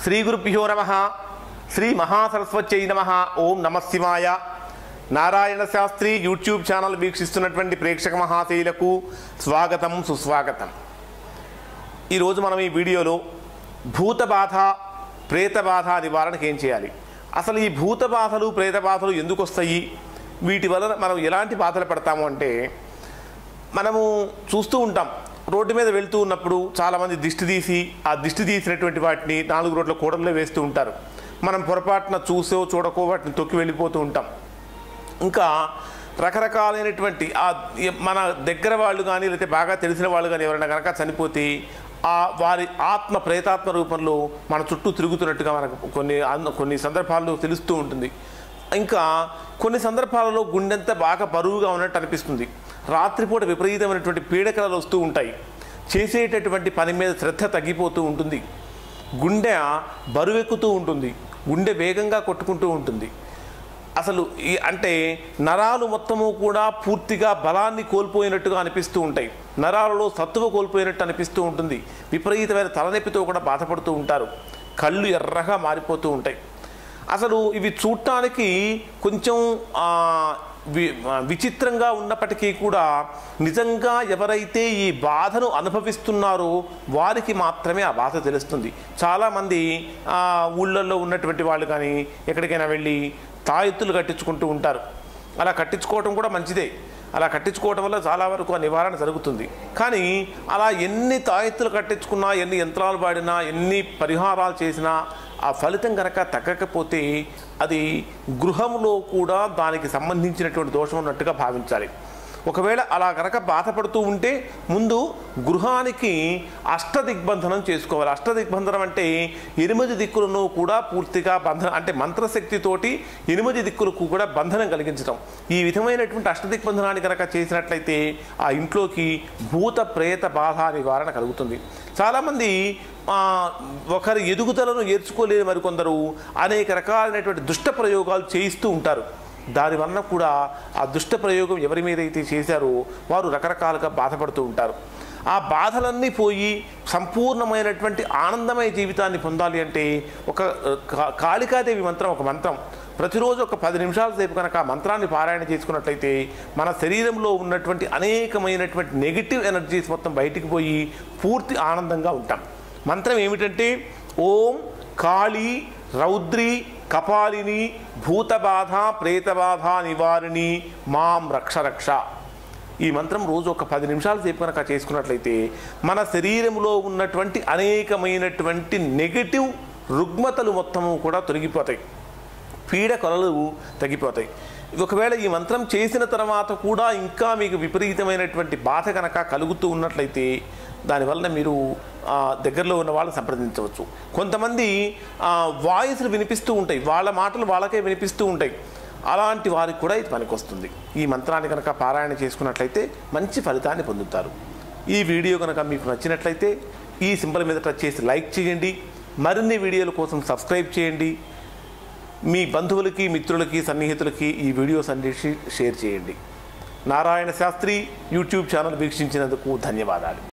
శ్రీ గురుభ్యో నమ శ్రీ మహాసరస్వత్యై నమ ఓం నమ శివాయ నారాయణ శాస్త్రి యూట్యూబ్ ఛానల్ వీక్షిస్తున్నటువంటి ప్రేక్షక మహాశైలకు స్వాగతం సుస్వాగతం ఈరోజు మనం ఈ వీడియోలో భూత బాధ ప్రేత బాధ నివారణకు ఏం చేయాలి అసలు ఈ భూత బాధలు ప్రేత బాధలు ఎందుకు వస్తాయి వీటి వలన మనం ఎలాంటి బాధలు పడతాము అంటే మనము చూస్తూ ఉంటాం రోడ్డు మీద వెళ్తూ ఉన్నప్పుడు చాలామంది దిష్టి తీసి ఆ దిష్టి తీసినటువంటి వాటిని నాలుగు రోడ్ల కూడల్లో వేస్తూ ఉంటారు మనం పొరపాటున చూసో చూడకో వాటిని తొక్కి వెళ్ళిపోతూ ఉంటాం ఇంకా రకరకాలైనటువంటి ఆ మన దగ్గర వాళ్ళు కానీ లేకపోతే బాగా తెలిసిన వాళ్ళు కానీ ఎవరైనా కనుక చనిపోతే ఆ వారి ఆత్మ ప్రేతాత్మ రూపంలో మన చుట్టూ తిరుగుతున్నట్టుగా మనకు కొన్ని అన్న- కొన్ని సందర్భాల్లో తెలుస్తూ ఉంటుంది ఇంకా కొన్ని సందర్భాలలో గుండెంత బాగా బరువుగా ఉన్నట్టు అనిపిస్తుంది రాత్రిపూట విపరీతమైనటువంటి పీడకలలు వస్తూ ఉంటాయి చేసేటటువంటి పని మీద శ్రద్ధ తగ్గిపోతూ ఉంటుంది గుండె బరువెక్కుతూ ఉంటుంది గుండె వేగంగా కొట్టుకుంటూ ఉంటుంది అసలు ఈ అంటే నరాలు మొత్తము కూడా పూర్తిగా బలాన్ని కోల్పోయినట్టుగా అనిపిస్తూ ఉంటాయి నరాలలో సత్తువ కోల్పోయినట్టు అనిపిస్తూ ఉంటుంది విపరీతమైన తలనొప్పితో కూడా బాధపడుతూ ఉంటారు కళ్ళు ఎర్రగా మారిపోతూ ఉంటాయి అసలు ఇవి చూడటానికి కొంచెం ఆ, వి- ఆ, విచిత్రంగా ఉన్నప్పటికీ కూడా నిజంగా ఎవరైతే ఈ బాధను అనుభవిస్తున్నారో వారికి మాత్రమే ఆ బాధ తెలుస్తుంది చాలామంది ఆ, ఊళ్ళల్లో ఉన్నటువంటి వాళ్ళు కానీ ఎక్కడికైనా వెళ్ళి తాయెత్తులు కట్టించుకుంటూ ఉంటారు అలా కట్టించుకోవటం కూడా మంచిదే అలా కట్టించుకోవటం వల్ల చాలా వరకు ఆ నివారణ జరుగుతుంది కానీ అలా ఎన్ని తాయెత్తులు కట్టించుకున్నా ఎన్ని యంత్రాలు వాడినా ఎన్ని పరిహారాలు చేసినా ఆ ఫలితం కనుక తగ్గకపోతే అది గృహంలో కూడా దానికి సంబంధించినటువంటి దోషం ఉన్నట్టుగా భావించాలి ఒకవేళ అలా కనుక బాధపడుతూ ఉంటే ముందు గృహానికి అష్టదిగ్బంధనం చేసుకోవాలి అష్టదిగ్బంధనం అంటే ఎనిమిది దిక్కులను కూడా పూర్తిగా బంధన అంటే మంత్రశక్తితోటి ఎనిమిది దిక్కులకు కూడా బంధనం కలిగించడం ఈ విధమైనటువంటి అష్టదిగ్బంధనాన్ని కనుక చేసినట్లయితే ఆ ఇంట్లోకి భూత ప్రేత బాధ నివారణ కలుగుతుంది చాలామంది ఆ, ఒకరి ఎదుగుదలను ఏర్చుకోలేని మరికొందరు అనేక రకాలైనటువంటి దుష్ట ప్రయోగాలు చేయిస్తూ ఉంటారు దానివల్ల కూడా ఆ దుష్ట ప్రయోగం ఎవరి మీద అయితే చేశారో వారు రకరకాలుగా బాధపడుతూ ఉంటారు ఆ బాధలన్నీ పోయి సంపూర్ణమైనటువంటి ఆనందమయ జీవితాన్ని పొందాలి అంటే ఒక ఆ, కా- కాళికాదేవి మంత్రం ఒక మంత్రం ప్రతిరోజు ఒక పది నిమిషాల సేపు కనుక ఆ మంత్రాన్ని పారాయణ చేసుకున్నట్లయితే మన శరీరంలో ఉన్నటువంటి అనేకమైనటువంటి నెగిటివ్ ఎనర్జీస్ మొత్తం బయటికి పోయి పూర్తి ఆనందంగా ఉంటాం మంత్రం ఏమిటంటే ఓం కాళీ రౌద్రి కపాలిని భూతబాధ ప్రేతబాధ నివారిణి మాం రక్ష రక్ష ఈ మంత్రం రోజు ఒక పది నిమిషాల సేపు కనుక చేసుకున్నట్లయితే మన శరీరంలో ఉన్నటువంటి అనేకమైనటువంటి నెగటివ్ రుగ్మతలు మొత్తము కూడా తొలగిపోతాయి పీడ కొలలు తగ్గిపోతాయి ఒకవేళ ఈ మంత్రం చేసిన తర్వాత కూడా ఇంకా మీకు విపరీతమైనటువంటి బాధ కనుక కలుగుతూ ఉన్నట్లయితే దానివల్ల మీరు ఆ, దగ్గరలో ఉన్న వాళ్ళని సంప్రదించవచ్చు కొంతమంది ఆ, వాయిస్లు వినిపిస్తూ ఉంటాయి వాళ్ళ మాటలు వాళ్ళకే వినిపిస్తూ ఉంటాయి అలాంటి వారికి కూడా ఇది పనికొస్తుంది ఈ మంత్రాన్ని కనుక పారాయణ చేసుకున్నట్లయితే మంచి ఫలితాన్ని పొందుతారు ఈ వీడియో కనుక మీకు నచ్చినట్లయితే ఈ సింబల్ మీద టచ్ చేసి లైక్ చేయండి మరిన్ని వీడియోల కోసం సబ్స్క్రైబ్ చేయండి మీ బంధువులకి మిత్రులకి సన్నిహితులకి ఈ వీడియోస్ అన్నిటి షేర్ చేయండి నారాయణ శాస్త్రి యూట్యూబ్ ఛానల్ వీక్షించినందుకు ధన్యవాదాలు